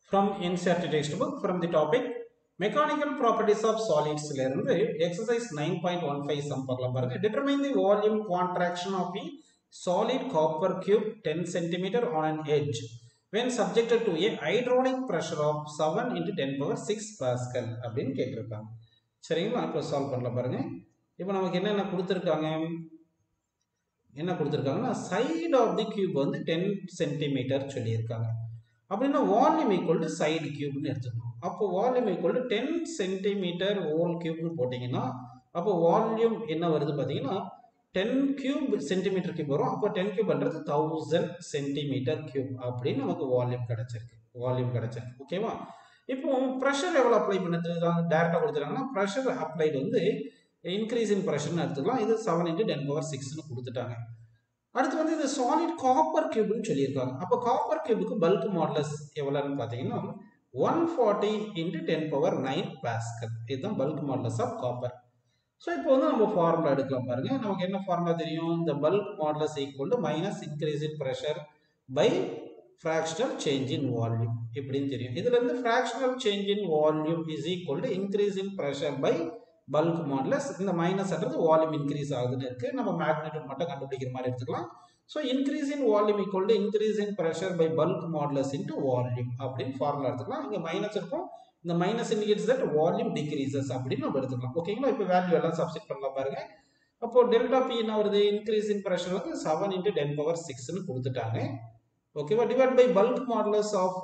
from insert textbook from the topic mechanical properties of solids ல இருந்து exercise 9.15 sum பார்க்கலாம் பாருங்க determine the volume contraction of a solid copper cube 10 cm on an edge when subjected to a hydraulic pressure of 7 into 10 power 6 pascal அப்படின்னு கேட்டிருக்காங்க சரிங்களா இப்போ solve பண்ணலாம் பாருங்க இப்போ நமக்கு என்னென்ன கொடுத்துருக்காங்க என்ன கொடுத்துருக்காங்கன்னா சைடு ஆஃப் தி கியூப் வந்து டென் சென்டிமீட்டர் சொல்லியிருக்காங்க அப்படின்னா வால்யூம் ஈக்குவல் டு சைடு கியூப்னு எடுத்துக்கணும் அப்போ volume equal to ten centimetre whole கியூப்னு போட்டிங்கன்னா அப்போ வால்யூம் என்ன வருது பார்த்தீங்கன்னா டென் கியூப் சென்டிமீட்டர் கியூப் வரும் அப்போ டென் கியூப்ன்றது தௌசண்ட் சென்டிமீட்டர் கியூப் அப்படின்னு நமக்கு வால்யூம் கிடைச்சிருக்கு வால்யூம் கிடைச்சிருக்கு ஓகேவா இப்போ ப்ரெஷர் எவ்வளோ அப்ளை பண்ணது டேரெக்டாக கொடுத்துருக்காங்கன்னா ப்ரெஷர் அப்ளைடு வந்து இன்க்ரீஸ் இன் ப்ரெஷர்னு எடுத்துக்கலாம் இது செவன் இன்ட்டு டென் பவர் சிக்ஸ்னு கொடுத்துட்டாங்க அடுத்து வந்து இது சாலிட் காப்பர் கியூப்னு சொல்லியிருக்காங்க அப்போ காப்பர் கியூபுக்கு பல்க் மாடலஸ் எவ்வளோன்னு பார்த்தீங்கன்னா one forty into ten power nine pascal இதுதான் bulk modulus of copper so இப்போ வந்து நம்ம ஃபார்முலா எடுக்கலாம் பாருங்க நமக்கு என்ன ஃபார்முலா தெரியும் இந்த bulk modulus equal to minus increase in pressure by fractional change in volume இப்படின்னு தெரியும் இதுல இருந்து fractional change in volume is equal to increase in pressure by bulk modulus இந்த மைனஸ்ன்றது வால்யூம் இன்க்ரீஸ் ஆகுதுன்னு இருக்கு நம்ம மேக்னெட்டியூட் மட்டும் கண்டுபிடிக்கிற மாதிரி எடுத்துக்கலாம் so increase in volume equal to increase in pressure by bulk modulus into volume அப்படின்னு ஃபார்முலா எடுத்துக்கலாம் இங்கே மைனஸ் இருக்கும் இந்த minus indicates that volume decreases அப்படின்னு நம்ம எடுத்துக்கலாம் ஓகேங்களா இப்போ வேல்யூ எல்லாம் சப்ஸ்டிட் பண்ணலாம் பாருங்க அப்போ டெல்டா பி என்ன வருது இன்க்ரீஸ் இன் ப்ரெஷர் வந்து செவன் இன்ட்டு டென் பவர் சிக்ஸ்னு கொடுத்துட்டாங்க ஓகேவா divide by bulk modulus of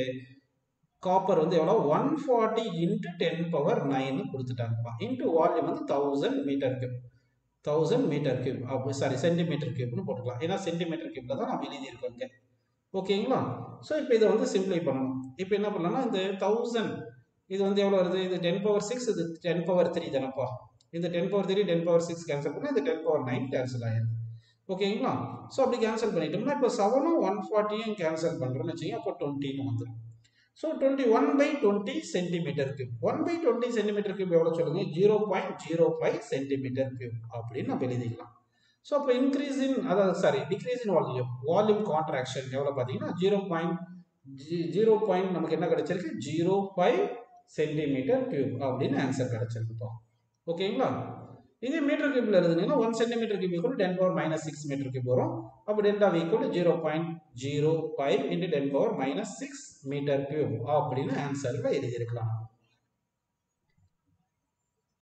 copper வந்து எவ்வளோ one forty into ten power nine கொடுத்துட்டாங்கப்பா இன்ட்டு வால்யூம் வந்து thousand metre cube thousand metre cube அப்போ சாரி சென்டிமீட்டர் கியூப்னு போட்டுக்கலாம் ஏன்னா சென்டிமீட்டர் கியூப்ல தான் நம்ம எழுதியிருக்கோம் இங்கே ஓகேங்களா ஸோ இப்போ இதை வந்து சிம்பிளை பண்ணணும் இப்போ என்ன பண்ணலாம்னா இந்த தௌசண்ட் இது வந்து எவ்வளோ வருது இது டென் பவர் சிக்ஸ் இது டென் பவர் த்ரீ தானப்பா இந்த ten power three ten power six cancel பண்ணால் இது டென் பவர் நைன் கேன்சல் ஆயிடுது ஓகேங்களா ஸோ அப்படி கேன்சல் பண்ணிட்டோம்னா இப்போ செவனும் ஒன் ஃபார்ட்டியும் கேன்சல் பண்ணுறோம்னு வச்சுக்கோங்க அப்போ டுவெண்ட்டின்னு வந்துடும் so twenty one by twenty centimetre cube one by twenty centimetre cube எவ்வளோ சொல்லுங்க zero point zero five centimetre cube அப்படின்னு நம்ம எழுதிக்கலாம் ஸோ அப்போ இன்க்ரீஸ் இன் அதாவது sorry decrease in volume volume contraction எவ்வளோ பார்த்தீங்கன்னா ஜீரோ பாயிண்ட் ஜீரோ பாயிண்ட் நமக்கு என்ன கிடைச்சிருக்கு ஜீரோ ஃபைவ் சென்டிமீட்டர் கியூப் அப்படின்னு ஆன்சர் கிடைச்சிருக்குப்பா ஓகேங்களா இதே மீட்டர் கியூப்ல இருந்தீங்கன்னா one centimetre cube equal ten power minus six metre cube வரும் அப்போ delta equal zero point zero five into ten power minus six metre cube அப்படின்னு ஆன்சரில் எழுதியிருக்கலாம்